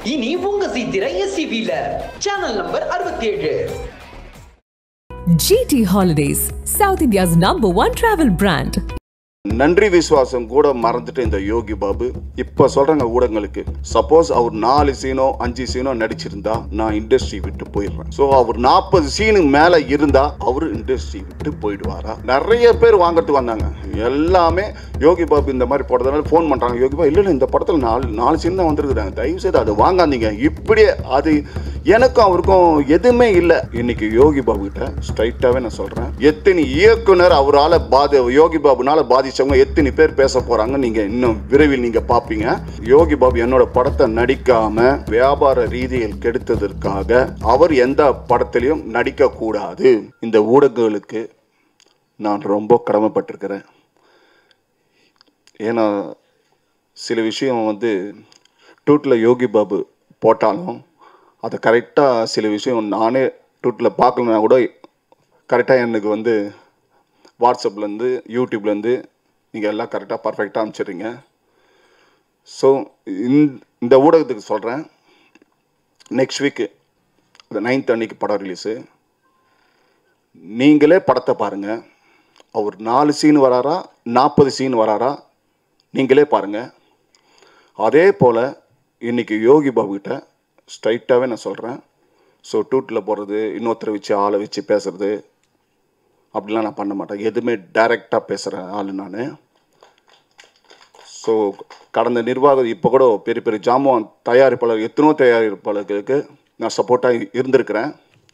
இனி உங்க சீத்திர எஸ்சிபில channel number அறுபத்தி ஏழு GT Holidays, South India's number one travel brand. நன்றி விசுவாசம் கூட மறந்துட்டு இந்த யோகி பாபு இப்ப சொல்றேங்க ஊடகங்களுக்கு சப்போஸ் அவர் நாலு சீனோ அஞ்சு சீனோ நடிச்சிருந்தா நான் இண்டஸ்ட்ரி விட்டு போயிடுறேன் சோ அவர் நாற்பது சீனுக்கு மேல இருந்தா அவரு இண்டஸ்ட்ரி விட்டு போயிடுவாரா நிறைய பேர் வாங்கறதுக்கு வந்தாங்க எல்லாமே யோகி பாபு இந்த மாதிரி போடுறதுனால ஃபோன் பண்றாங்க யோகி பாபு இல்ல இல்ல இந்த படத்துல நாலு நாலு சீன் தான் வந்திருக்கிறாங்க தயவு செய்து அதை வாங்காதீங்க இப்படியே அது எனக்கும் அவருக்கும் எதுவுமே இல்லை இன்னைக்கு யோகி பாபு கிட்ட ஸ்ட்ரைட்டாவே நான் சொல்றேன் எத்தனை இயக்குனர் அவரால் பாதி யோகி பாபுனால பாதிச்சவங்க எத்தனை பேர் பேச போறாங்க நீங்க இன்னும் விரைவில் நீங்க பாப்பீங்க யோகி பாபு என்னோட படத்தை நடிக்காம வியாபார ரீதியில் கெடுத்ததற்காக அவர் எந்த படத்திலையும் நடிக்க கூடாது இந்த ஊடகங்களுக்கு நான் ரொம்ப கடமைப்பட்டிருக்கிறேன் ஏன்னா சில விஷயம் வந்து டூட்டில் யோகி பாபு போட்டாலும் அதை கரெக்டாக சில விஷயம் நானே டூட்டில் பார்க்கலனா கூட கரெக்டாக எனக்கு வந்து வாட்ஸ்அப்லேருந்து யூடியூப்லேருந்து நீங்கள் எல்லாம் கரெக்டாக பர்ஃபெக்டாக அனுப்பிச்சிடுறீங்க ஸோ இந்த ஊடகத்துக்கு சொல்கிறேன் நெக்ஸ்ட் வீக்கு அந்த நைன்த் அன்னைக்கு படம் ரிலீஸு நீங்களே படத்தை பாருங்கள் அவர் நாலு சீன் வராரா நாற்பது சீன் வராரா நீங்களே பாருங்கள் அதே போல் இன்னைக்கு யோகி பாபு கிட்ட ஸ்ட்ரைட்டாகவே நான் சொல்கிறேன் ஸோ டூட்டில் போடுறது இன்னொருத்தரை வச்சு ஆளை வச்சு பேசுறது அப்படிலாம் நான் பண்ண மாட்டேன் எதுவுமே டைரெக்டாக பேசுகிற ஆள் நான் ஸோ கடந்த நிர்வாகம் இப்போ கூட பெரிய பெரிய ஜாமான் தயாரிப்பாளர் எத்தனோ தயாரிப்பாளர்களுக்கு நான் சப்போர்ட்டாக இருந்திருக்கிறேன்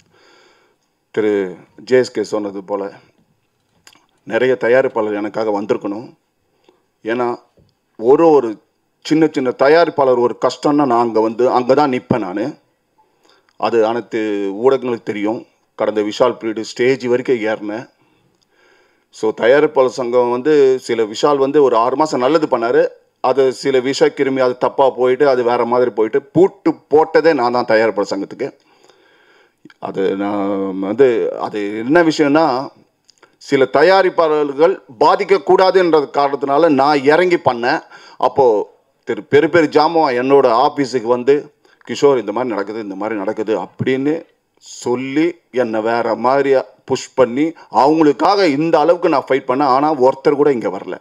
திரு ஜேஎஸ்கே சொன்னது போல் நிறைய தயாரிப்பாளர் எனக்காக வந்திருக்கணும் ஏன்னா ஒரு ஒரு சின்ன சின்ன தயாரிப்பாளர் ஒரு கஷ்டம்னா நான் அங்கே வந்து அங்கே தான் நிற்பேன் நான் அது அனைத்து ஊடகங்களுக்கு தெரியும் கடந்த விஷால் பீரியடு ஸ்டேஜ் வரைக்கும் ஏறினேன் ஸோ தயாரிப்பாளர் சங்கம் வந்து சில விஷால் வந்து ஒரு ஆறு மாதம் நல்லது பண்ணார் அது சில விஷ கிருமி அது தப்பாக போயிட்டு அது வேறு மாதிரி போயிட்டு பூட்டு போட்டதே நான் தான் தயாரிப்பாளர் சங்கத்துக்கு அது நான் வந்து அது என்ன விஷயம்னா சில தயாரிப்பாளர்கள் பாதிக்கக்கூடாதுன்ற காரணத்தினால நான் இறங்கி பண்ணேன் அப்போது திரு பெரு பெரு ஜாமான் என்னோட ஆஃபீஸுக்கு வந்து கிஷோர் இந்த மாதிரி நடக்குது இந்த மாதிரி நடக்குது அப்படின்னு சொல்லி என்னை வேற மாதிரி புஷ் பண்ணி அவங்களுக்காக இந்த அளவுக்கு நான் ஃபைட் பண்ணேன் ஆனால் ஒருத்தர் கூட இங்கே வரல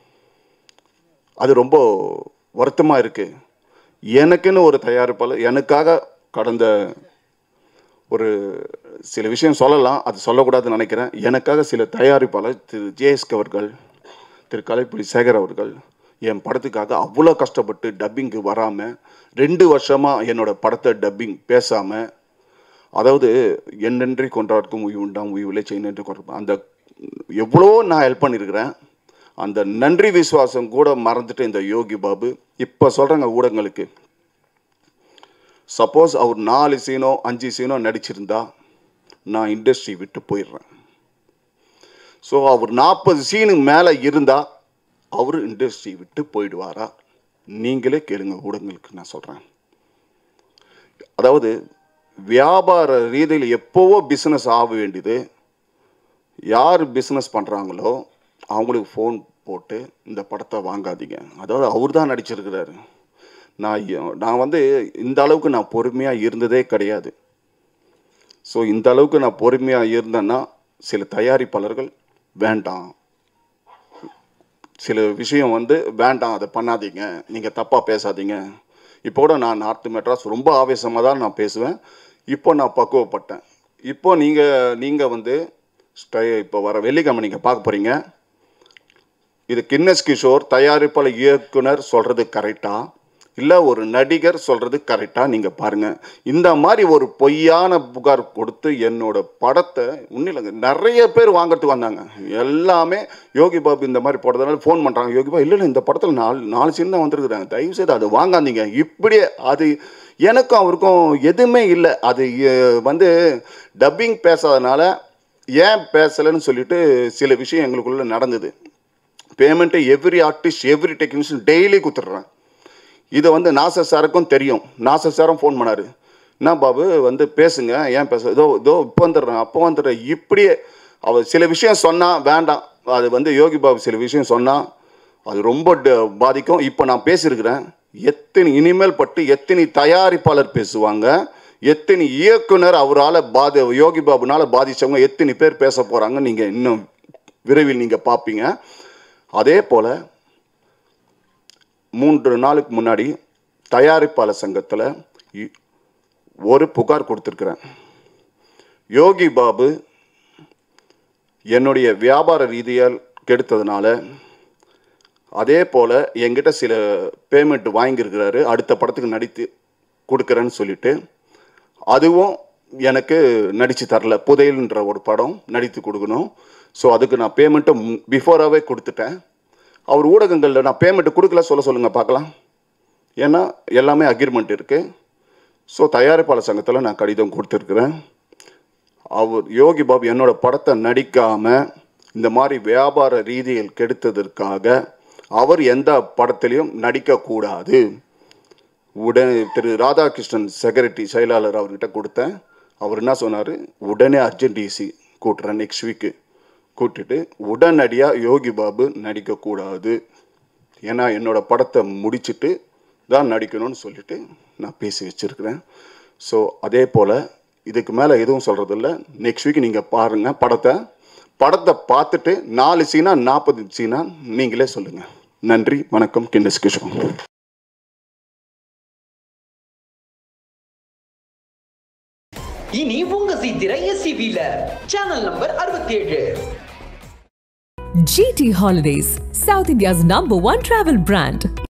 அது ரொம்ப வருத்தமாக இருக்குது எனக்குன்னு ஒரு தயாரிப்பாளர் எனக்காக கடந்த ஒரு சில விஷயம் சொல்லலாம் அது சொல்லக்கூடாதுன்னு நினைக்கிறேன் எனக்காக சில தயாரிப்பாளர் திரு ஜேஎஸ்கே அவர்கள் திரு கலைப்புலி சேகர் அவர்கள் என் படத்துக்காக அவ்வளோ கஷ்டப்பட்டு டப்பிங்க்கு வராமல் ரெண்டு வருஷமாக என்னோட படத்தை டப்பிங் பேசாமல் அதாவது என்னென்றி கொண்டாடுக்கும் உயிர் உண்டாம் உயிரிலே செய்யினென்று கொண்டாடும் அந்த எவ்வளோ நான் ஹெல்ப் பண்ணியிருக்கிறேன் அந்த நன்றி விசுவாசம் கூட மறந்துட்டு இந்த யோகி பாபு இப்போ சொல்கிறேங்க ஊடகங்களுக்கு சப்போஸ் அவர் நாலு சீனோ அஞ்சு சீனோ நடிச்சிருந்தா நான் இண்டஸ்ட்ரி விட்டு போயிடுறேன் ஸோ அவர் நாற்பது சீனுக்கு மேலே இருந்தால் அவர் இண்டஸ்ட்ரி விட்டு போயிடுவாரா நீங்களே கேளுங்க ஊடகங்களுக்கு நான் சொல்கிறேன் அதாவது வியாபார ரீதியில் எப்போவோ பிஸ்னஸ் ஆக வேண்டியது யார் பிஸ்னஸ் பண்ணுறாங்களோ அவங்களுக்கு ஃபோன் போட்டு இந்த படத்தை வாங்காதீங்க அதாவது அவர் தான் நடிச்சிருக்கிறாரு நான் எ- நான் வந்து இந்த அளவுக்கு நான் பொறுமையாக இருந்ததே கிடையாது ஸோ இந்த அளவுக்கு நான் பொறுமையாக இருந்தேன்னா சில தயாரிப்பாளர்கள் வேண்டாம் சில விஷயம் வந்து வேண்டாம் அதை பண்ணாதீங்க நீங்கள் தப்பாக பேசாதீங்க இப்போ கூட நான் நார்த் மெட்ராஸ் ரொம்ப ஆவேசமாக தான் நான் பேசுவேன் இப்போ நான் பக்குவப்பட்டேன் இப்போ நீங்கள் நீங்கள் வந்து ஸ்டை இப்போ வர வெள்ளிக்கிழமை நீங்கள் பார்க்க போகிறீங்க இது கின்னஸ் கிஷோர் தயாரிப்பாளர் இயக்குனர் சொல்கிறது கரெக்டா இல்லை ஒரு நடிகர் சொல்கிறது கரெக்டாக நீங்கள் பாருங்கள் இந்த மாதிரி ஒரு பொய்யான புகார் கொடுத்து என்னோட படத்தை ஒன்றும் இல்லைங்க நிறைய பேர் வாங்குறதுக்கு வந்தாங்க எல்லாமே யோகி பாபு இந்த மாதிரி போடுறதுனால ஃபோன் பண்ணுறாங்க யோகி பாபு இல்லை இல்லை இந்த படத்தில் நாலு நாலு சீன் தான் வந்திருக்குறாங்க தயவு செய்து அதை வாங்காதீங்க இப்படியே அது எனக்கும் அவருக்கும் எதுவுமே இல்லை அது அஹ், வந்து டப்பிங் பேசாதனால ஏன் பேசலைன்னு சொல்லிட்டு சில விஷயம் எங்களுக்குள்ள நடந்தது பேமெண்ட்டை every artist every technician daily கொடுத்துட்றேன் இதை வந்து நாசர் சாருக்கும் தெரியும் நாசர் சாரும் ஃபோன் பண்ணார் என்ன பாபு வந்து பேசுங்க ஏன் பேச இதோ இதோ இப்போ வந்துடுறேன் அப்போ வந்துடுறேன் இப்படியே அவர் சில விஷயம் சொன்னால் வேண்டாம் அது வந்து யோகி பாபு சில விஷயம் சொன்னால் அது ரொம்ப ட- பாதிக்கும் இப்போ நான் பேசியிருக்கிறேன் எத்தனை இனிமேல் பட்டு எத்தனை தயாரிப்பாளர் பேசுவாங்க எத்தனை இயக்குனர் அவரால் பாதி யோகி பாபுனால பாதிச்சவங்க எத்தனை பேர் பேச போகிறாங்க நீங்கள் இன்னும் விரைவில் நீங்கள் பார்ப்பீங்க அதே போல் மூன்று நாளுக்கு முன்னாடி தயாரிப்பாளர் சங்கத்தில் இ- ஒரு புகார் கொடுத்துருக்குறேன் யோகி பாபு என்னுடைய வியாபார ரீதியால் கெடுத்ததுனால அதே போல் என்கிட்ட சில பேமெண்ட் வாங்கியிருக்கிறாரு அடுத்த படத்துக்கு நடித்து கொடுக்குறேன்னு சொல்லிட்டு அதுவும் எனக்கு நடித்து தரல புதையல்ன்ற ஒரு படம் நடித்து கொடுக்கணும் ஸோ அதுக்கு நான் பேமெண்ட்டை பிஃபோராகவே கொடுத்துட்டேன் அவர் ஊடகங்களில் நான் பேமெண்ட் கொடுக்கல சொல்ல சொல்லுங்கள் பார்க்கலாம் ஏன்னா எல்லாமே அக்ரிமெண்ட் இருக்குது ஸோ தயாரிப்பாளர் சங்கத்தில் நான் கடிதம் கொடுத்துருக்குறேன் அவர் யோகி பாபு என்னோட படத்தை நடிக்காமல் இந்த மாதிரி வியாபார ரீதியில் கெடுத்ததற்காக அவர் எந்த படத்திலையும் நடிக்கக்கூடாது உடனே திரு ராதாகிருஷ்ணன் செக்ரட்டரி செயலாளர் அவர்கிட்ட கொடுத்தேன் அவர் என்ன சொன்னார் உடனே அர்ஜென்ட் டிசி கூட்டுறேன் நெக்ஸ்ட் வீக்கு கூட்டிட்டு உடனடியாக யோகி பாபு நடிக்கக்கூடாது ஏன்னா என்னோட படத்தை முடிச்சிட்டு தான் நடிக்கணும்னு சொல்லிட்டு நான் பேசி வச்சுருக்கிறேன் ஸோ அதே போல் இதுக்கு மேலே எதுவும் சொல்கிறதில்ல நெக்ஸ்ட் வீக் நீங்கள் பாருங்கள் படத்தை படத்தை பார்த்துட்டு நாலு சீனா நாற்பது சீனா நீங்களே சொல்லுங்கள் நன்றி வணக்கம் கிண்டஸ் கிஷோர் இனி உங்க சீத்திர எஸ்சிபில சேனல் நம்பர் அறுபத்தி ஏழு GT Holidays, South India's number one travel brand.